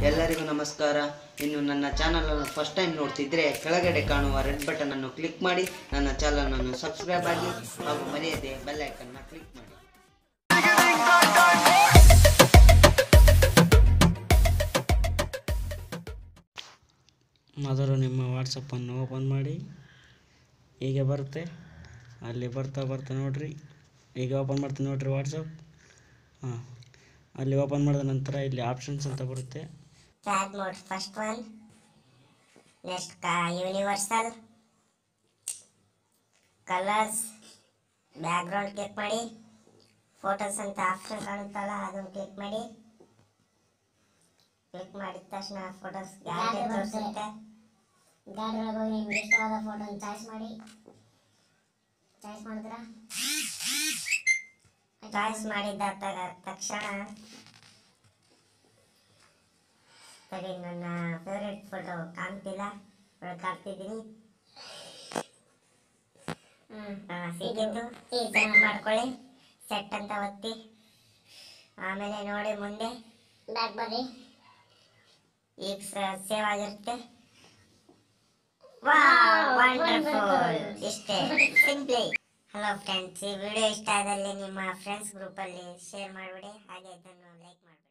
ಎಲ್ಲರಿಗೂ ನಮಸ್ಕಾರ ಇನ್ನು ನನ್ನ ಚಾನಲನ್ನು ಫಸ್ಟ್ ಟೈಮ್ ನೋಡ್ತಿದ್ರೆ ಕೆಳಗಡೆ ಕಾಣುವ ರೆಡ್ ಬಟನ್ ಅನ್ನು ಕ್ಲಿಕ್ ಮಾಡಿ ನನ್ನ ಚಾನಲನ್ನು ಸಬ್ಸ್ಕ್ರೈಬ್ ಆಗಿ ಹಾಗೂ ಮರೆಯದೆ ಬೆಲ್ ಐಕನ್ನ ಕ್ಲಿಕ್ ಮಾಡಿ ಮೊದಲು ನಿಮ್ಮ ವಾಟ್ಸಪ್ಪನ್ನು ಓಪನ್ ಮಾಡಿ ಹೀಗೆ ಬರುತ್ತೆ ಅಲ್ಲಿ ಬರ್ತಾ ಬರ್ತಾ ನೋಡ್ರಿ ಈಗ ಓಪನ್ ಮಾಡ್ತೀನಿ ನೋಡ್ರಿ ವಾಟ್ಸಪ್ ಹಾಂ ಅಲ್ಲಿ ಓಪನ್ ಮಾಡಿದ ನಂತರ ಇಲ್ಲಿ ಆಪ್ಷನ್ಸ್ ಅಂತ ಬರುತ್ತೆ tag mode first one next ಕಾ ಯೂನಿವರ್ಸಲ್ ಕಲರ್ಸ್ ಬ್ಯಾಕ್ಗ್ರೌಂಡ್ ಕ್ಲಿಕ್ ಮಾಡಿ ಫೋಟೋಸ್ ಅಂತ ಆಪ್ಷನ್ ಕಾಣುತ್ತಲ್ಲ ಅದನ್ನು ಕ್ಲಿಕ್ ಮಾಡಿ ಕ್ಲಿಕ್ ಮಾಡಿದ ತಕ್ಷಣ ಫೋಟೋಸ್ ಗ್ಯಾಲರಿ ತೋರಿಸುತ್ತೆ ಗಾಡಿ ಒಳಗೆ ಹೋಗಿ ನಿಮ್ಗೆ ಇಷ್ಟವಾದ ಫೋಟೋನ ಚಾಯ್ಸ್ ಮಾಡಿ ಚಾಯ್ಸ್ ಮಾಡಿದ್ರ ಚಾಯ್ಸ್ ಮಾಡಿದ ತ- ತಕ್ಷಣ ಸರಿ ನನ್ನ ಫೇವ್ರೆಟ್ ಫೋಟೋ ಕಾಣ್ತಿಲ್ಲ ಕಾಣ್ತಿದ್ದೀನಿ ಹ್ಮ್ ಆ, ಸಿಕ್ಕಿದ್ದು ಈ ಸೆಟ್ ಮಾಡ್ಕೊಳ್ಳಿ ಸೆಟ್ ಅಂತ ಒತ್ತಿ ಆಮೇಲೆ ನೋಡಿ ಮುಂದೆ ಬ್ಯಾಕ್ ಬರ್ರಿ ಈಗ ಸೇವ್ ಆಗಿರುತ್ತೆ Wow, ವಂಡರ್ಫುಲ್ wonderful. ಇಷ್ಟೇ ಸಿಂಪ್ಲಿ ಹಲೋ ಫ್ರೆಂಡ್ಸ್ ಈ ವಿಡಿಯೋ ಇಷ್ಟ ಆದಲ್ಲಿ ನಿಮ್ಮ ಫ್ರೆಂಡ್ಸ್ ಗ್ರೂಪಲ್ಲಿ ಶೇರ್ ಮಾಡಿಬಿಡಿ ಹಾಗೆ ಇದನ್ನು ಲೈಕ್ ಮಾಡಿ